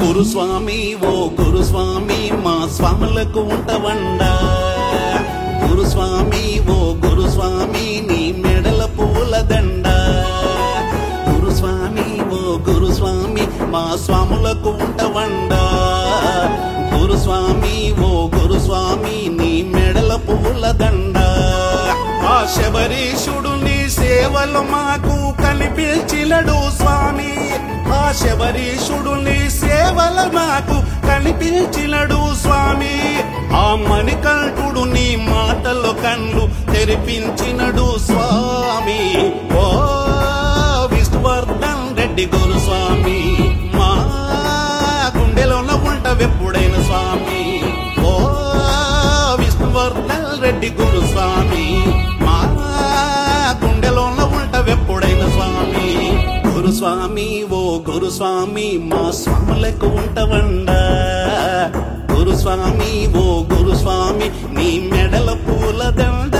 గురుస్వామి ఓ గురుస్వామి మా స్వాములకు ఉంటవండా గురుస్వామి ఓ గురుస్వామి నీ మెడల పూల దండ గురుస్వామి ఓ గురుస్వామి మా స్వాములకు ఉంటవండా గురుస్వామి ఓ గురుస్వామి నీ మెడల పూల దండ ఆ శబరీషుడు నీ సేవలు మాకు కనిపించినడు స్వామి ఆ శబరీషుడు నీ సేవలు మాకు కనిపించినడు స్వామి ఆ మణికంఠుడు నీ మాటలు కళ్ళు తెరిపించినడు స్వామి ఓ విష్ణువర్ధన్ రెడ్డి గురుస్వామి మా గుండెలోన ఉంటవెప్పుడైన స్వామి ఓ విష్ణువర్ధన్ రెడ్డి గురుస్వామి మా గుండెలోన ఉంటవెప్పుడైన స్వామి గురుస్వామి ఓ గురుస్వామి మా స్వాములకు ఉంటవండా గురుస్వామి ఓ గురుస్వామి నీ మెడల పూల దండ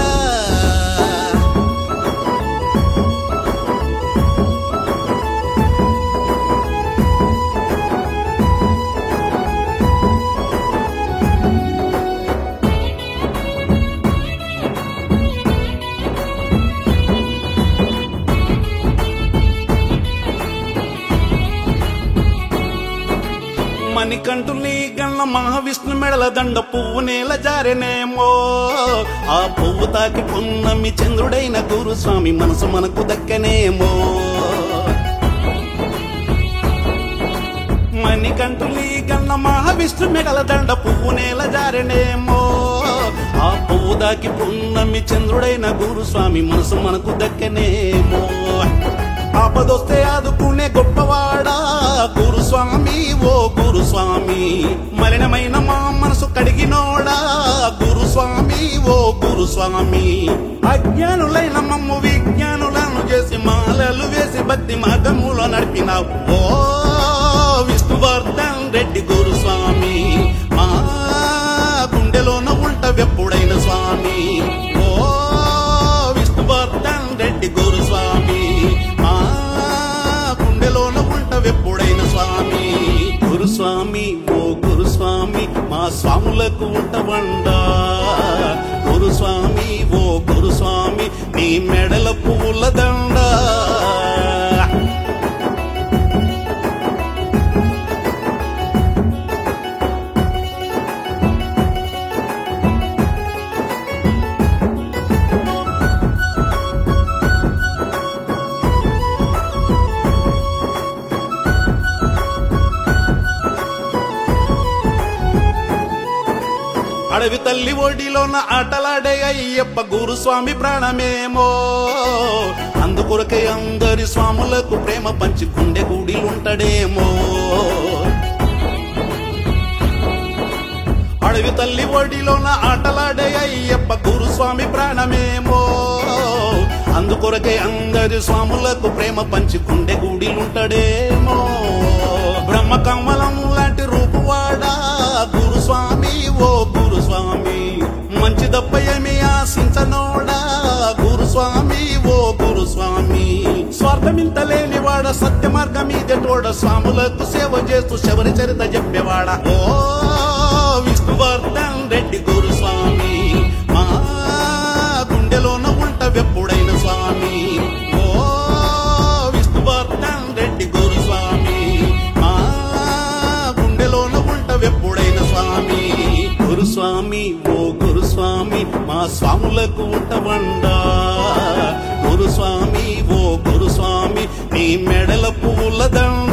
మణికంఠుని గన్న మహావిష్ణు మెడల దండ పువ్వు నేల జారెనేమో ఆ పువ్వు తాకి పున్నమి చంద్రుడైన గురుస్వామి మనసు మనకు దక్కనేమో మణికంఠుని గన్న మహావిష్ణు మెడల దండ పువ్వు నేల జారెనేమో ఆ పువ్వు దాకి పున్నమి చంద్రుడైన గురుస్వామి మనసు మనకు దక్కనేమో ఆపదొస్తే ఆదుకునే గొప్పవాడా గురుస్వామి ఓ గురుస్వామి మలినమైన మా మనసు కడిగినోడా గురుస్వామి ఓ గురుస్వామి అజ్ఞానులైన మమ్ము విజ్ఞానులను చేసి మాలలు వేసి భక్తి మార్గములో నడిపినావు ఓ విష్ణువర్ధన్ రెడ్డి గురుస్వామి మా గుండెలోన ఉంటవెప్పుడైన స్వామి ఓ విష్ణువర్ధన్ రెడ్డి గురుస్వామి మా గుండెలోన ఉంటవెప్పుడైన స్వామి గురుస్వామి ఓ గురుస్వామి మా స్వాములకు ఉంటవండా గురుస్వామి ఓ గురుస్వామి నీ మెడల పువ్వుల దండ అడవి తల్లి ఒడిలోన ఆటలాడే అయ్యప్ప గురుస్వామి ప్రాణమేమో అందుకొరకే అందరి స్వాములకు ప్రేమ పంచి గుండె గుడిలుంటడేమో అడవి తల్లి ఒడిలోన ఆటలాడే అయ్యప్ప గురుస్వామి ప్రాణమేమో అందుకొరకే అందరి స్వాములకు ప్రేమ పంచి గుండె గుడిలుంటడేమో బ్రహ్మ కమలం లాంటి రూపువాడా గురుస్వామి ఓ గురుస్వామి మంచి దప్ప ఏమి ఆశించనోడా గురుస్వామి ఓ గురుస్వామి స్వార్థమింత లేనివాడ సత్య మార్గం ఇదెటోడ స్వాములకు సేవ చేస్తూ శబరి చరిత చెప్పేవాడ ఓ విష్ణువర్ధన్ రెడ్డి గురుస్వామి మా గుండెలోన ఉంటవెప్పుడైన స్వామి ఓ విష్ణువర్ధన్ రెడ్డి గురుస్వామి మా గుండెలోన ఉంటవెప్పుడైన స్వామి గురుస్వామి ఓ గురుస్వామి మా స్వాములకు ఉంటవండా గురుస్వామి ఓ గురుస్వామి నీ మెడల పూల దండ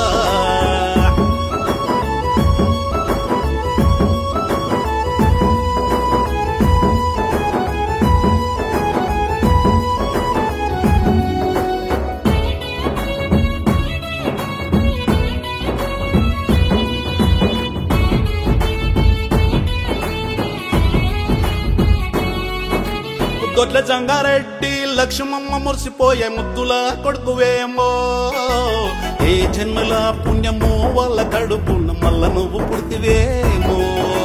దొడ్ల జంగారెడ్డి లక్ష్మమ్మ మురిసిపోయే ముద్దుల కొడుకువేమో ఏ జన్మల పుణ్యమో వాళ్ళ కడుపున్న మల్ల నువ్వు పుడితివేమో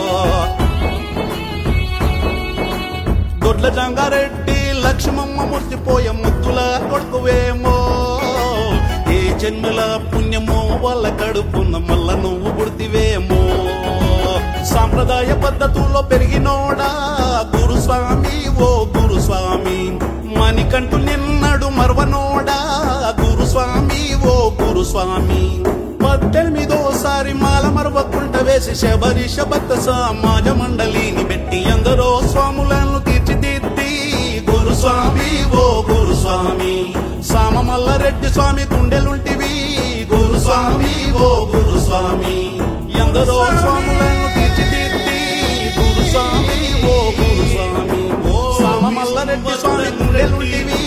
దొడ్ల జంగారెడ్డి లక్ష్మమ్మ మురిసిపోయే ముద్దుల కొడుకువేమో ఏ జన్మల పుణ్యమో వాళ్ళ కడుపున్న మల్ల నువ్వు పుడితివేమో సాంప్రదాయ పద్ధతుల్లో పెరిగినోడా గురుస్వామి ఓ గురుస్వామి మణికంఠు నిన్నడు మర్వనోడా గురుస్వామి ఓ గురుస్వామి పద్దెనిమిదోసారి మాల మరవకుంట వేసి శబరిష భక్త సమాజ మండలిని పెట్టి ఎందరో స్వాములను తీర్చిదిద్ది గురుస్వామి ఓ గురుస్వామి సామమల్ల రెడ్డి స్వామి గుండెలుంటివి గురుస్వామి ఓ గురుస్వామి ఎందరో స్వాములను తీర్చిదిద్ది గురుస్వామి ఓ గురుస్వామి ఓ సామమల్ల రెడ్డి స్వామి గుండెలుంటివి